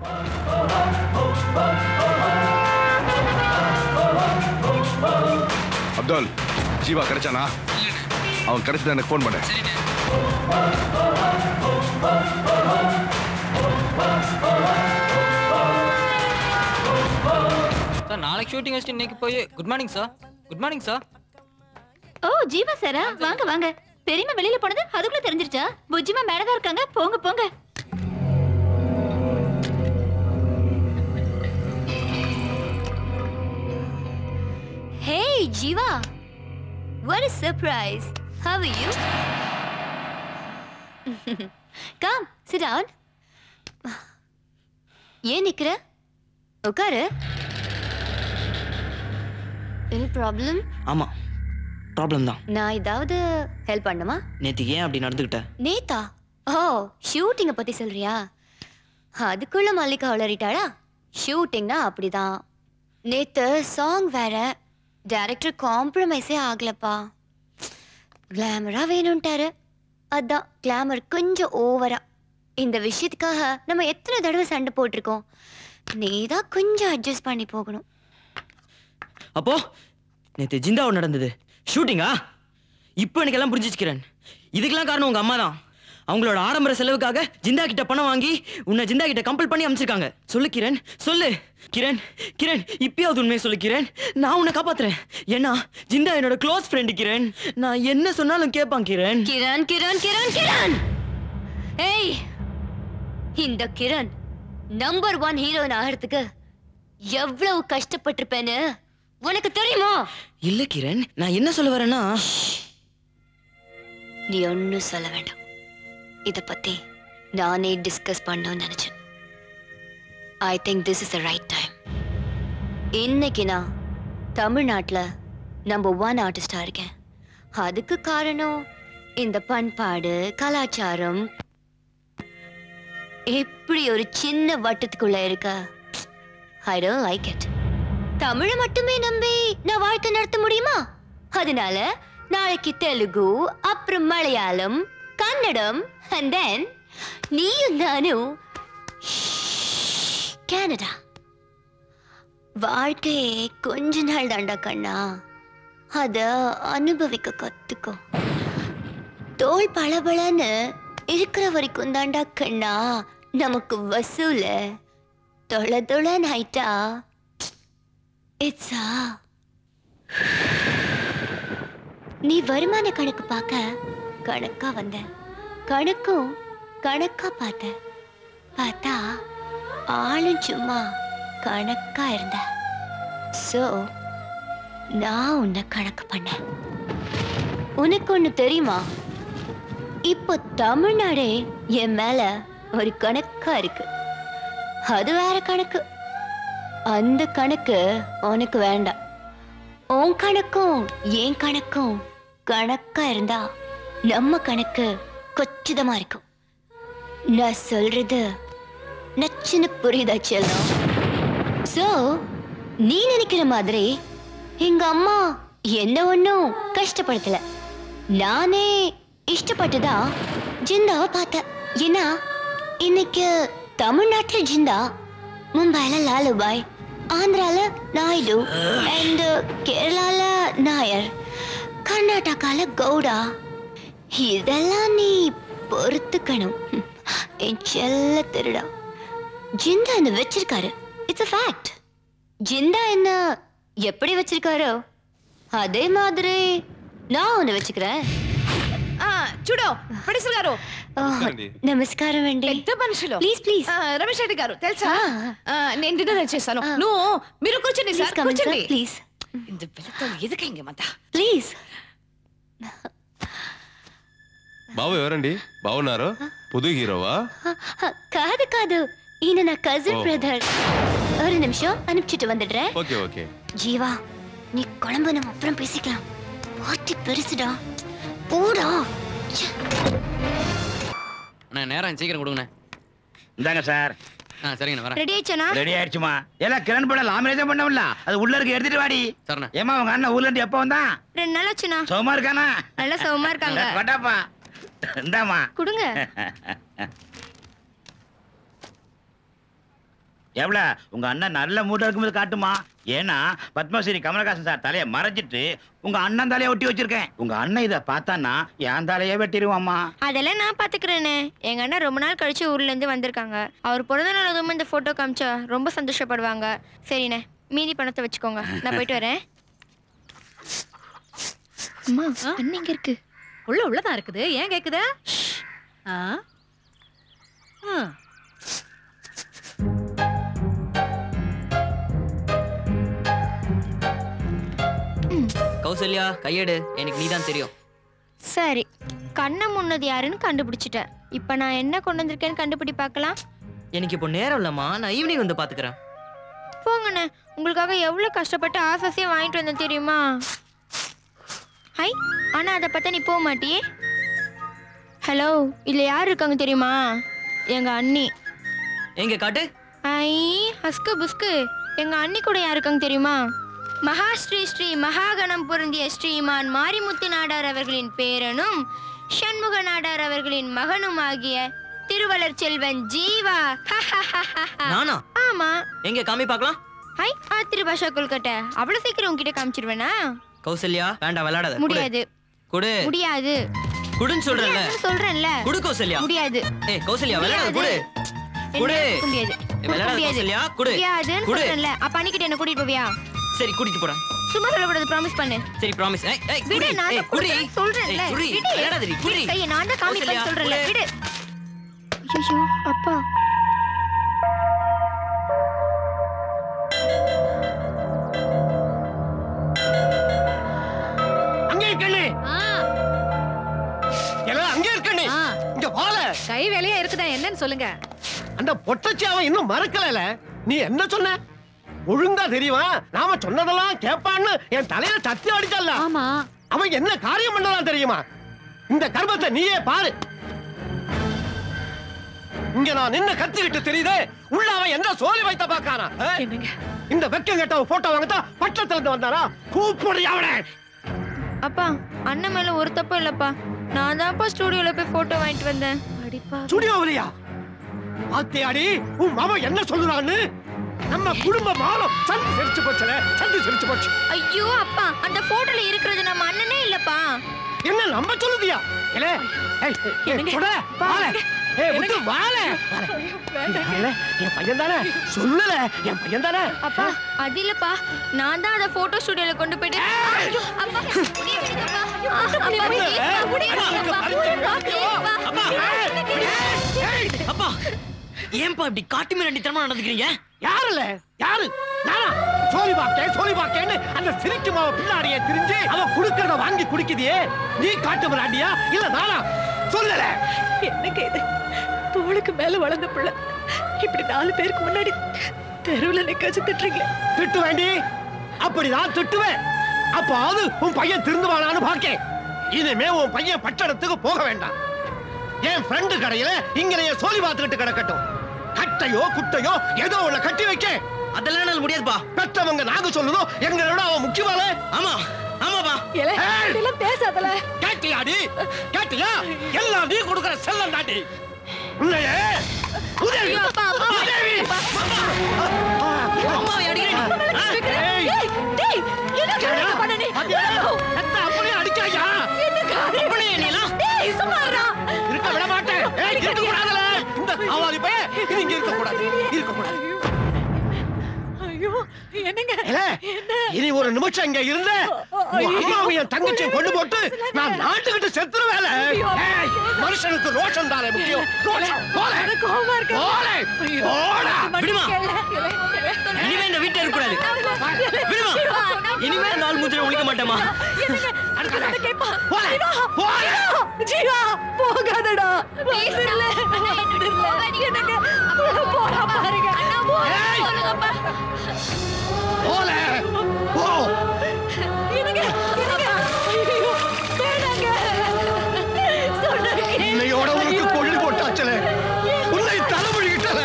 அப்துல் ஜீவா கிடைச்சானா அவன் கிடைச்சதா எனக்கு ஃபோன் பண்ணு சார் நாளைக்கு ஷூட்டிங் வச்சுட்டு இன்னைக்கு போய் good morning sir good morning sir ஓ ஜீவா சாரா வாங்க வாங்க பெரியம்மா வெளியில போனது அதுக்குள்ள தெரிஞ்சிருச்சா புஜ்ஜிமா மேடதான் இருக்காங்க போங்க போங்க ஹே Jeeva what a surprise how are you come sit down ஏன் நிக்கிற உட்காரு எனி ப்ராப்ளம் ஆமா ப்ராப்ளம் தான் நான் ஏதாவது ஹெல்ப் பண்ணுமா நேத்துக்கு ஏன் அப்படி நடந்துக்கிட்ட நேத்தா ஓ ஷூட்டிங்க பத்தி சொல்றியா அதுக்குள்ள மல்லிகா வளரிட்டாளா ஷூட்டிங்னா அப்படிதான் நேத்து சாங் வேற டைரக்டர் காம்ப்ரமைஸே ஆகலப்பா கிளாமரா வேணும்ட்டாரு அதான் கிளாமர் கொஞ்சம் ஓவரா இந்த விஷயத்துக்காக நம்ம எத்தனை தடவை சண்டை போட்டிருக்கோம் நீதான் கொஞ்சம் அட்ஜஸ்ட் பண்ணி போகணும் அப்போ நேத்து ஜிந்தாவோட நடந்தது ஷூட்டிங்கா இப்போ எனக்கு எல்லாம் புரிஞ்சிச்சு கிரண் இதுக்கெல்லாம் காரணம் உங்க அம்மா தான் அவங்களோட ஆடம்பர செலவுக்காக ஜிந்தா கிட்ட பணம் வாங்கி உன்னை ஜிந்தா கிட்ட கம்பல் பண்ணி அமைச்சிருக்காங்க சொல்லு கிரண் சொல்லு கிரண் கிரண் இப்பயாவது உண்மையை சொல்லு கிரண் நான் உன்னை காப்பாத்துறேன் ஏன்னா ஜிந்தா என்னோட க்ளோஸ் ஃப்ரெண்டு கிரண் நான் என்ன சொன்னாலும் கேட்பான் கிரண் கிரண் கிரண் கிரண் கிரண் ஏய் இந்த கிரண் நம்பர் ஒன் ஹீரோயின் ஆகிறதுக்கு எவ்வளவு கஷ்டப்பட்டிருப்பேன்னு உனக்கு தெரியுமா இல்ல கிரண் நான் என்ன சொல்ல வரேன்னா நீ ஒன்னும் சொல்ல வேண்டாம் இத பத்தி நானே டிஸ்கஸ் பண்ணணும்னு நினைச்சேன் I think this is the right time இன்னைக்கு நான் தமிழ்நாட்டுல நம்பர் ஒன் ஆர்டிஸ்டா இருக்கேன் அதுக்கு காரணம் இந்த பண்பாடு கலாச்சாரம் இப்படி ஒரு சின்ன வட்டத்துக்குள்ள இருக்க ஐ டோன்ட் லைக் இட் தமிழை மட்டுமே நம்பி நான் வாழ்க்கை நடத்த முடியுமா அதனால நாளைக்கு தெலுங்கு அப்புறம் மலையாளம் கன்னடம் and then நீயும் நானும் கனடா வாழ்க்கையே கொஞ்ச நாள் தாண்டா கண்ணா அத அனுபவிக்க கத்துக்கோ தோல் பளபளன்னு இருக்கிற வரைக்கும் தாண்டா கண்ணா நமக்கு வசூல தொள தொளன்னு ஆயிட்டா இட்ஸா நீ வருமான கணக்கு பார்க்க கணக்கா வந்த கணக்கும் கணக்கா பார்த்த பார்த்தா ஆளும் சும்மா கணக்கா இருந்த சோ நான் உன்னை கணக்கு பண்ணேன் உனக்கு ஒண்ணு தெரியுமா இப்போ தமிழ்நாடே என் மேல ஒரு கணக்கா இருக்கு அது வேற கணக்கு அந்த கணக்கு உனக்கு வேண்டாம் உன் கணக்கும் என் கணக்கும் கணக்கா இருந்தா நம்ம கணக்கு கொச்சிதமா இருக்கும் நான் சொல்றது நச்சுன்னு புரியுதா செல்லம் சோ நீ நினைக்கிற மாதிரி எங்க அம்மா என்ன ஒன்னும் கஷ்டப்படுத்தல நானே இஷ்டப்பட்டுதான் ஜிந்தாவை பார்த்தேன் ஏன்னா இன்னைக்கு தமிழ்நாட்டுல ஜிந்தா மும்பைல லாலுபாய் ஆந்திரால நாயுடு அண்ட் கேரளால நாயர் கர்நாடகால கவுடா இதெல்லாம் நீ பொறுத்துக்கணும் என் செல்ல திருடா ஜிந்தா என்ன வச்சிருக்காரு இட்ஸ் a ஃபேக்ட் ஜிந்தா என்ன எப்படி வச்சிருக்காரோ அதே மாதிரி நான் ஒன்னு వச்சுக்கிறேன் చూడు పడిసలు గారు నమస్కారం అండి పెద్ద మనుషులు ప్లీజ్ ప్లీజ్ ఆ, రమేష్ రెడ్డి గారు తెలుసా ఆ, నేను డిన్నర్ చేశాను నువ్వు మీరు కూర్చోండి సార్ కూర్చోండి ప్లీజ్ இந்த வெள்ளத்தோல் எதுக்கு இங்க வந்தா ప్లీజ్ బాబు ఎవరండి బాగున్నారు పుదు హీరోవా కాదు కాదు ఈయన నా కజిన్ ఓ. బ్రదర్ ஒரு நிமிஷம் அனுப்பிச்சிட்டு வந்துடுறேன் ఓకే ఓకే ஜீவா நீ குழம்பு நம்ம அப்புறம் பேசிக்கலாம் பாட்டி பெருசுடா போடா அண்ணா நேரம் சீக்கிரம் கொடுங்கண்ணே இந்தாங்க சார் ஆ சரிங்கண்ணா வரேன் ரெடி ஆயிடுச்சனா ரெடி ஆயிடுச்சுமா எல்லாம் கிரண் படம் லாமினேஷன் பண்ணவில்ல அது உள்ள இருக்கு எடுத்துட்டு வாடி சரிண்ணா ஏமா உங்க அண்ணன் ஊர்ல இருந்து எப்ப வந்தான் ரெண்டு நாள் ஆச்சுனா சுகமா இருக்கானா நல்லா சௌமா இருக்காங்க வட்டாப்பா இந்தாமா கொடுங்க எவ்வளோ உங்க அண்ணன் நல்ல மூட்டை இருக்கும்போது காட்டுமா ஏன்னா பத்மஸ்ரீ கமலஹாசன் சார் தலையை மறைச்சிட்டு உங்க அண்ணன் தலையை ஒட்டி வச்சிருக்கேன் உங்க அண்ணன் இதை பார்த்தான்னா என் தலையை வெட்டிடுவாம்மா அதெல்லாம் நான் பாத்துக்கிறேனே எங்க அண்ணன் ரொம்ப நாள் கழிச்சு ஊர்ல இருந்து வந்திருக்காங்க அவர் பிறந்த நாள் அதுவும் இந்த போட்டோ காமிச்சா ரொம்ப சந்தோஷப்படுவாங்க சரிண்ணே மீதி பணத்தை வச்சுக்கோங்க நான் போயிட்டு வரேன் அம்மா அண்ணன் இங்க இருக்கு உள்ள உள்ளதான் இருக்குது ஏன் கேக்குத ஆ ஆ. கௌசல்யா கையெடு எனக்கு நீதான் தெரியும் சரி கண்ணை முன்னது யாருன்னு கண்டுபிடிச்சிட்டேன் இப்போ நான் என்ன கொண்டு வந்திருக்கேன்னு கண்டுபிடி பார்க்கலாம் எனக்கு இப்போ நேரம் இல்லம்மா நான் ஈவினிங் வந்து பாத்துக்கிறேன் போங்கண்ணே உங்களுக்காக எவ்வளோ கஷ்டப்பட்டு ஆசாசியாக வாங்கிட்டு வந்தேன் தெரியுமா ஹை ஆனால் அதை பார்த்தா நீ போக மாட்டியே ஹலோ இதில் யார் இருக்காங்க தெரியுமா எங்கள் அண்ணி எங்க காட்டு ஐ ஹஸ்கு புஸ்கு எங்கள் அண்ணி கூட யார் இருக்காங்க தெரியுமா மகா ஸ்ரீ ஸ்ரீ மகாகணம் பொருந்திய ஸ்ரீமான் மாரிமுத்து நாடார் அவர்களின் பேரனும் சண்முக நாடார் அவர்களின் மகனும் ஆகிய திருவளர் செல்வன் ஜீவா நானா ஆமா எங்க காமி பார்க்கலாம் ஹை ஆத்திரு பாஷா கொல்கட்டை அவ்வளவு சீக்கிரம் உன்கிட்ட காமிச்சிருவேனா கௌசல்யா வேண்டாம் விளையாடாத குடு. முடியாது குடு முடியாது குடுன்னு சொல்றேன்ல முடியாதுன்னு சொல்றேன்ல குடு கௌசல்யா முடியாது ஏய் கௌசல்யா விளையாடாத குடு முடியாது. குடு என்னால முடியாது ஏய், விளையாடாத முடியாது. கௌசல்யா குடு முடியாதுன்னு குடு சொல்றேன்ல அப்ப அன்னிக்கிட்ட என்ன கூட்டிட்டு போவியா சரி கூட்டிட்டு போறேன் சும்மா சொல்லக்கூடாது ப்ராமிஸ் பண்ணு சரி ப்ராமிஸ் ஏய் ஏய் விடு குடி நான் ஏய் தான் குடி கொடுக்குறேன் சொல்றேன்ல ஏய், குடி விடு விளையாடாதடி குடி விடு கையை நான் தான் காமிப்பேன் கௌசல்யா, சொல்றேன்ல குடு. விடு ஐயோ அப்பா அங்கே இருக்கண்ணே எல்லாம் அங்கே இருக்கண்ணே ஆ, இங்க வாழ கை வேலையா இருக்குதா என்னன்னு சொல்லுங்க அந்த பொட்டச்சி அவன் இன்னும் மறக்கல நீ என்ன சொன்ன ஒழுங்கா தெரியுமா நாம சொன்னதெல்லாம் கேட்பான்னு என் தலையில சத்தி அடிச்சல்ல ஆமா அவன் என்ன காரியம் பண்ணலாம் தெரியுமா இந்த கர்மத்தை நீயே பாரு இங்க நான் நின்னு கத்திக்கிட்டு தெரியுதே உள்ள அவன் என்ன சோழி வைத்த பாக்கானா ஆ? என்னங்க இந்த வெக்கம் கேட்ட போட்டோ வாங்கத்தா பட்டத்துல இருந்து வந்தாரா கூப்பிடு அவனை அப்பா அண்ணன் மேல ஒரு தப்பும் இல்லப்பா நான் தான்ப்பா ஸ்டூடியோல போய் போட்டோ வாங்கிட்டு வந்தேன் அடிப்பா ஸ்டுடியோவிலையா ஆத்தியாடி உன் மாமா என்ன சொல்லுறான்னு நம்ம குடும்ப மானம் சந்து சிரிச்சு போச்சுல சந்து சிரிச்சு போச்சு ஐயோ அப்பா அந்த போட்டோல இருக்கிறது நம்ம அண்ணனே இல்லப்பா என்ன நம்ப சொல்லுதியா இல்ல ஏய், ஏய், சுட, வாழ. ஏய், விட்டு வாழ. வாழ. என் பையன் தானே சொல்லல என் பையன் தானே அப்பா அது இல்லப்பா நான் தான் அதை போட்டோ ஸ்டுடியோல கொண்டு போயிட்டு ஐயோ, அப்பா, முடிய விடுங்கப்பா. ஆ, அப்பா, please, முடிய விடுங்கப்பா. ஆ, please, பா. அப்பா ஏன்பா இப்படி காட்டு மீறி தரமா நடந்துக்கிறீங்க யாருல யாரு நானா சோழி பாக்கேன் சோழி பாக்கேன்னு அந்த சிரிக்கு மாவ பின்னாடியே திரிஞ்சு அவ குடுக்கறத வாங்கி குடிக்குதியே நீ காட்டு விளாண்டியா இல்ல நானா சொல்லல என்னங்க இது தோளுக்கு மேல வளர்ந்த பிள்ளை இப்படி நாலு பேருக்கு முன்னாடி தெருவுல நிக்க வச்சு திட்டுறீங்களே திட்டு வேண்டி அப்படிதான் திட்டுவேன் அப்பாவது உன் பையன் திருந்துவானான்னு பாக்கேன் இனிமே உன் பையன் பட்டணத்துக்கு போக வேண்டாம் என் ஃப்ரெண்டு கடையில இங்கனைய சோழி பார்த்துக்கிட்டு கிடக்கட்டும் கட்டையோ குட்டையோ ஏதோ உள்ள கட்டி வைக்க அதெல்லாம் என்னால முடியாதுப்பா பெற்றவங்க நாங்க சொல்லுதோ எங்களை விட அவன் முக்கியமால ஆமா ஆமாப்பா ஏலே, ஏய்! இதெல்லாம் பேசாதல கேட்டியாடி கேட்டியா எல்லாம் நீ கொடுக்கிற செல்லம் தாண்டி உன்னையே உதவி ஐயோ, அப்பா, அப்பா, உதவி அம்மா அடிக்கிறேன் ஆ? ஏய், டேய் என்னங்க ஏடா, பண்ண நீ பாத்தியா? ரத்தம் அப்படியே அடிக்காயா என்னங்க அப்படியே நீ எல்லாம் டேய் சும்மா இருடா. இருக்க விட மாட்டேன் ஏய், இருக்க கூடாதுல இந்த அவாதி பைய இது இங்க இருக்க கூடாது இருக்க கூடாது ஐயோ என்னங்க ஏலே, இனி ஒரு நிமிஷம் இங்க இருந்த உன் அம்மாவும் என் தங்கச்சியும் கொண்டு போட்டு நான் நாட்டுக்கிட்டு செத்துருவேல ஏய், மனுஷனுக்கு ரோஷம் தானே முக்கியம் ரோஷம் போல எனக்கு கோவமா இருக்கு போல போடா விடுமா இனிமே இந்த வீட்டுல இருக்க கூடாது விடுமா இனிமே அந்த ஆள் மூஞ்சில ஒழிக்க மாட்டேமா அடுத்தது. போல போல ஜீவா போகாதடா Please, அண்ணா, அண்ணா, என்னை விட்டு போகாதீங்க, அண்ணா. அப்பா, போடா பாருங்க அண்ணா, போங்க, ஏய். சொல்லுங்கப்பா. போல போ என்னங்க என்னங்க ஐயோ வேணாங்க சொன்னது இன்னையோட உனக்கு கொள்ளி போட்டாச்சுல உன்னை தலைமொழிகிட்டல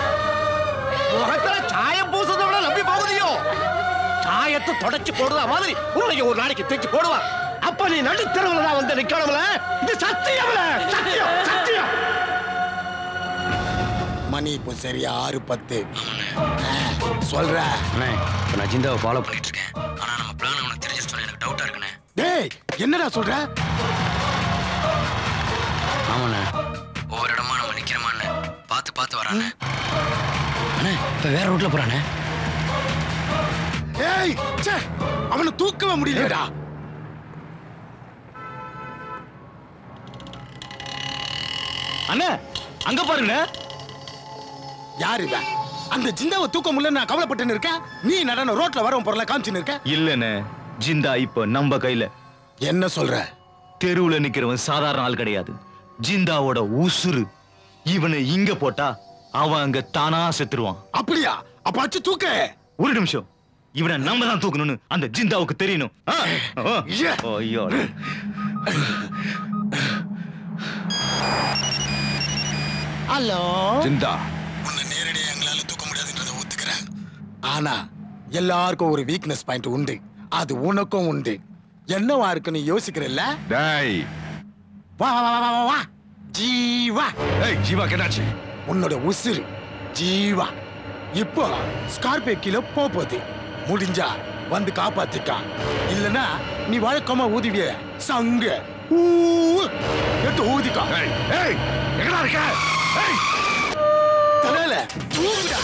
முகத்துல சாயம் பூசதை விட நம்பி போகுதியோ சாயத்தை தொடச்சு போடுற மாதிரி உன்னை ஒரு நாளைக்கு தேய்ச்சி போடுவா அப்ப நீ நடுத்தரவுல தான் வந்து நிக்கணும்ல இது சத்தியம்ல சத்தியம் சத்தியம் மணி இப்போ சரியா ஆறு பத்து ஆ, சொல்ற அண்ணே இப்போ நான் ஜிந்தாவை ஃபாலோ பண்ணிட்டு இருக்கேன் ஆனா நம்ம பிளான் அவனுக்கு தெரிஞ்சிருச்சோன்னு எனக்கு டவுட்டா இருக்குண்ணே டேய் என்னடா சொல்ற ஆமாண்ணே ஒவ்வொரு இடமா நம்ம நிக்கிறோமான்னு பார்த்து பார்த்து வரானே அண்ணே இப்போ வேற ரூட்ல போறானே ஏய் ச்சே அவனை தூக்கவே முடியலடா அண்ணே அங்க பாருங்க யாரு இவன் அந்த ஜிந்தாவை தூக்க முடியல நான் கவலைப்பட்டுன்னு இருக்கேன் நீ நடன ரோட்ல வரவன் பொருளை காமிச்சுன்னு இருக்க இல்லண்ணே ஜிந்தா இப்ப நம்ம கையில என்ன சொல்ற தெருவுல நிக்கிறவன் சாதாரண ஆள் கிடையாது ஜிந்தாவோட உசுரு இவனை இங்க போட்டா அவன் அங்க தானா செத்துருவான் அப்படியா அப்ப அச்சு தூக்க ஒரு நிமிஷம் இவனை நம்ம தான் தூக்கணும்னு அந்த ஜிந்தாவுக்கு தெரியணும் ஆ? ஆ. ஐயா. ஐயோ ஹலோ ஜிந்தா உன்னை நேரடியா எங்களால தூக்க முடியாதுன்றத ஒத்துக்கிறேன் ஆனா எல்லாருக்கும் ஒரு வீக்னஸ் பாயிண்ட் உண்டு அது உனக்கும் உண்டு என்னவா இருக்குன்னு யோசிக்கிறல்ல டேய் வா வா வா வா வா, வா ஜீவா ஏய் ஜீவா கேட்டாச்சு உன்னோட உசுறு ஜீவா இப்போ ஸ்கார்பியோ கீழே போக போகுது முடிஞ்சா வந்து காப்பாத்திக்கா இல்லனா நீ வழக்கமா ஊதிவிய சங்க ஊ எடுத்து ஊதிக்கா ஏய் ஏய் எங்கடா இருக்க ஏய் தலையில ஊதுடா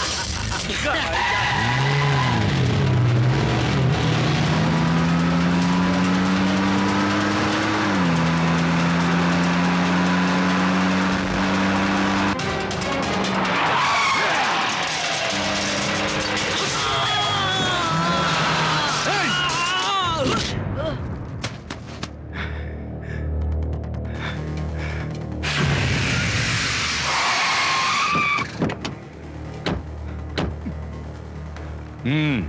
ம்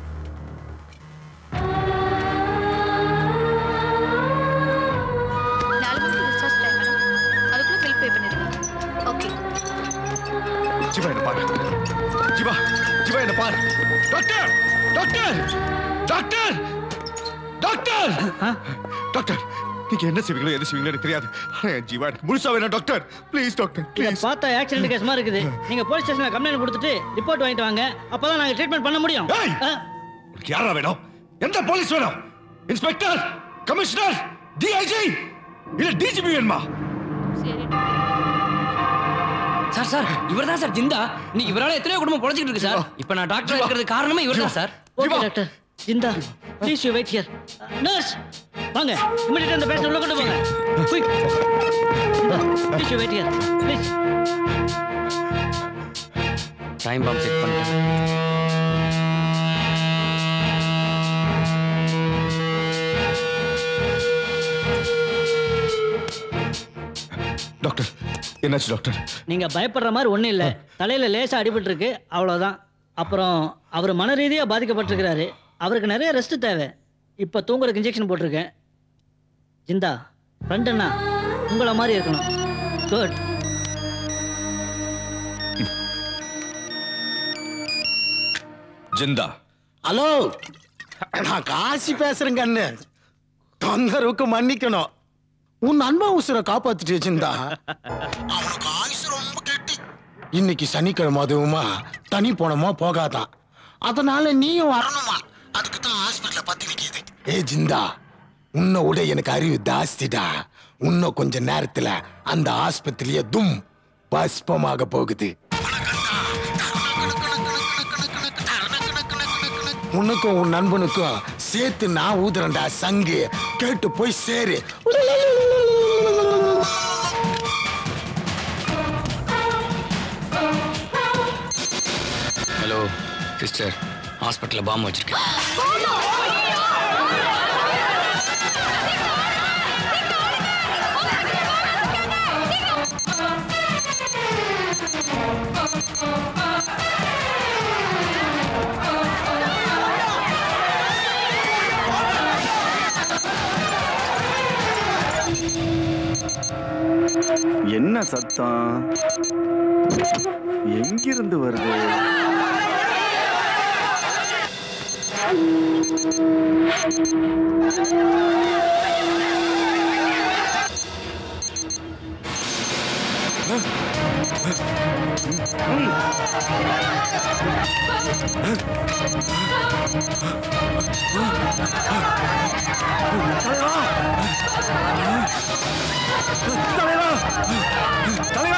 நாலு மணிக்கு டிஸ்சார்ஜ் டைம் மேடம் அதுக்குள்ள பில் பே பண்ணிடுங்க ஓகே ஜீவா என்ன பாரு ஜீவா ஜீவா என்ன பாரு doctor doctor doctor doctor doctor நீங்க என்ன செய்வீங்களோ எது செய்வீங்களோ எனக்கு தெரியாது ஆனா என் ஜீவா எனக்கு முழுசா வேணும் டாக்டர் ப்ளீஸ் டாக்டர் இதை ப்ளீஸ் பார்த்தா ஆக்சிடென்ட் கேஸ் மாதிரி இருக்குது நீங்க போலீஸ் ஸ்டேஷன்ல கம்ப்ளைண்ட் கொடுத்துட்டு ரிப்போர்ட் வாங்கிட்டு வாங்க அப்பதான் நாங்க ட்ரீட்மெண்ட் பண்ண முடியும் ஏய்! ஆ, உனக்கு யாரா வேணும் எந்த போலீஸ் வேணும் இன்ஸ்பெக்டர் கமிஷனர் டிஐஜி இல்ல டிஜிபி வேணுமா சரி சார் சார் இவர் தான் சார் ஜிந்தா இன்னைக்கு இவரால எத்தனையோ குடும்பம் பொழைச்சிட்டு இருக்கு சார் இப்போ நான் டாக்டர் இருக்கிறது காரணமே இவர் தான் sir okay Jeeva. Doctor Jinda please you wait here nurse வாங்க இமிடியேட் அந்த பேஷண்ட் உள்ள கொண்டு போங்க quick please you wait here please time bomb check பண்ணிட்டேன் டாக்டர் என்னாச்சு டாக்டர் நீங்க பயப்படுற மாதிரி ஒண்ணும் இல்ல தலையில லேசா அடிபட்டு இருக்கு அவ்வளவுதான் அப்புறம் அவர் மன ரீதியா பாதிக்கப்பட்டிருக்கிறாரு அவருக்கு நிறைய ரெஸ்ட் தேவை இப்ப தூங்குறதுக்கு இன்ஜெக்ஷன் போட்டிருக்கேன் ஜிந்தா ஃப்ரெண்ட் அண்ணா உங்களை மாதிரி இருக்கணும் குட் ஜிந்தா ஹலோ நான் காசி பேசுறேன் கண்ணு தொந்தரவுக்கு மன்னிக்கணும் உன் அன்பா உசுரை காப்பாத்திட்டு வச்சிருந்தா அவனுக்கு ஆயுசு ரொம்ப கெட்டி இன்னைக்கு சனிக்கிழமை அதுவுமா தனி போனோமா போகாதான் அதனால நீயும் வரணுமா அதுக்கு தான் ஹாஸ்பிட்டல பத்தி நிக்கிது ஏ ஜிந்தா உன்னை விட எனக்கு அறிவு ஜாஸ்திடா இன்னும் கொஞ்ச நேரத்துல அந்த ஆஸ்பத்திரியே தும் பஸ்பமாக போகுது உனக்கும் உன் நண்பனுக்கும் சேர்த்து நான் ஊதுறேன்டா சங்கு கேட்டு போய் சேரு ஹலோ சிஸ்டர் ஹாஸ்பிட்டலில் பாம்பு வச்சிருக்கேன் என்ன சத்தம் எங்கிருந்து வருது தலைவா தலைவா